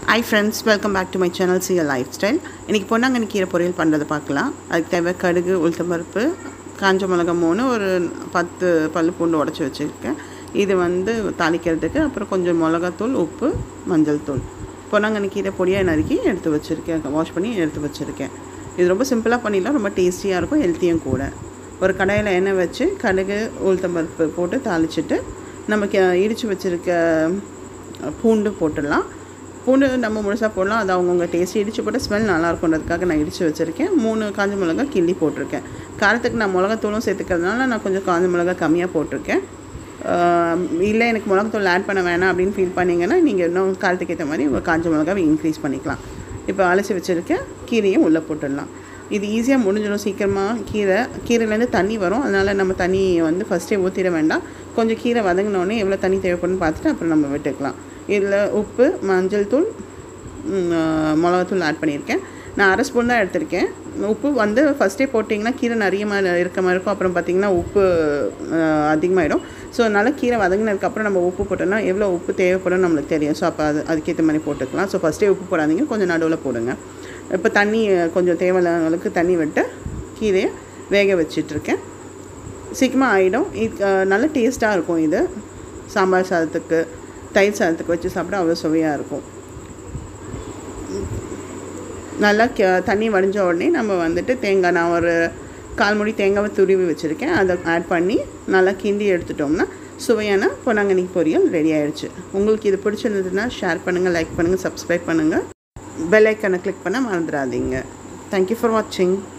hi friends welcome back to my channel CL lifestyle இன்றைக்கி பொன்னாங்கண்ணி கீரை பொரியல் பண்ணுறது பார்க்கலாம் அதுக்கு தேவை கடுகு உளுத்தம்பருப்பு காஞ்ச மிளகா மூணு ஒரு பத்து பல்லு பூண்டு உடச்சி வச்சுருக்கேன் இது வந்து தாளிக்கிறதுக்கு அப்புறம் கொஞ்சம் மிளகாத்தூள் உப்பு மஞ்சள் தூள் பொன்னாங்கண்ணி கீரை பொடியாக நறுக்கி எடுத்து வச்சுருக்கேன் வாஷ் பண்ணி எடுத்து வச்சுருக்கேன் இது ரொம்ப சிம்பிளாக பண்ணிடலாம் ரொம்ப டேஸ்டியாக இருக்கும் ஹெல்த்தியும் கூட ஒரு கடாயில் எண்ணெய் வச்சு கடுகு உளுத்தம்பருப்பு போட்டு தாளிச்சிட்டு நமக்கு இடித்து வச்சுருக்க பூண்டு போட்டுடலாம் பூண்டு நம்ம முழுசாக போடலாம் அது அவங்கவுங்க டேஸ்ட் இடித்து போட்டு ஸ்மெல் நல்லா இருக்குன்றதுக்காக நான் இடித்து வச்சுருக்கேன் மூணு காஞ்ச மிளகா கிள்ளி போட்டிருக்கேன் காரத்துக்கு நான் மிளகாத்தூளும் சேர்த்துக்கிறதுனால நான் கொஞ்சம் காஞ்ச மிளகா கம்மியாக போட்டிருக்கேன் ஆஹ் இல்லை எனக்கு மிளகாத்தூள் ஆட் பண்ண வேணாம் அப்படின்னு ஃபீல் பண்ணிங்கன்னா நீங்கள் இன்னும் காரத்துக்கு ஏற்ற மாதிரி உங்கள் காஞ்ச மிளகாவை இன்க்ரீஸ் பண்ணிக்கலாம் இப்போ அலசி வச்சுருக்கேன் கீரையும் உள்ளே போட்டுடலாம் இது ஈஸியாக முடிஞ்சிடும் சீக்கிரமாக கீரை கீரையிலேருந்து தண்ணி வரும் அதனால் நம்ம தண்ணி வந்து ஃபஸ்ட்டே ஊற்றிட வேண்டாம் கொஞ்சம் கீரை வதங்கினோடனே எவ்வளோ தண்ணி தேவைப்படுன்னு பார்த்துட்டு அப்புறம் நம்ம விட்டுக்கலாம் இதில் உப்பு மஞ்சள் தூள் ம், ஆ, மிளகாத்தூள் ஆட் பண்ணியிருக்கேன் நான் அரை ஸ்பூன் தான் எடுத்திருக்கேன் உப்பு வந்து ஃபஸ்ட்டே போட்டிங்கன்னா கீரை நிறைய மாதிரி இருக்க மாதிரி இருக்கும் அப்புறம் பார்த்திங்கன்னா உப்பு ஆ, அதிகமாகிடும் ஸோ அதனால் கீரை வதங்கினதுக்கப்புறம் நம்ம உப்பு போட்டோம்னா எவ்வளோ உப்பு தேவைப்படும் நம்மளுக்கு தெரியும் ஸோ அப்போ அது அதுக்கேற்ற மாதிரி போட்டுக்கலாம் ஸோ ஃபஸ்ட்டே உப்பு போடாதீங்க கொஞ்சம் நடுவில் போடுங்க இப்போ தண்ணி கொஞ்சம் தேவையான அளவுக்கு தண்ணி விட்டு கீரையை வேக வச்சிட்ருக்கேன் சீக்கிரமாக ஆகிடும் இது அஹ், நல்ல டேஸ்ட்டாக இருக்கும் இது சாம்பார் சாதத்துக்கு தயிர் சாதத்துக்கு வச்சு சாப்பிட அவ்வளோ சுவையாக இருக்கும் நல்லா க- தண்ணி வடிஞ்ச உடனே நம்ம வந்துட்டு தேங்காய் நான் ஒரு கால் முடி தேங்காவை துருவி வச்சுருக்கேன் அதை ஆட் பண்ணி நல்லா கிண்டி எடுத்துட்டோம்னா சுவையான பொன்னாங்கண்ணி பொரியல் ரெடி ஆயிடுச்சு உங்களுக்கு இது பிடிச்சிருந்ததுன்னா ஷேர் பண்ணுங்கள் லைக் பண்ணுங்கள் சப்ஸ்கிரைப் பண்ணுங்கள் பெல் ஐக்கனை கிளிக் பண்ண மறந்துடாதீங்க தேங்க்யூ ஃபார் வாட்சிங்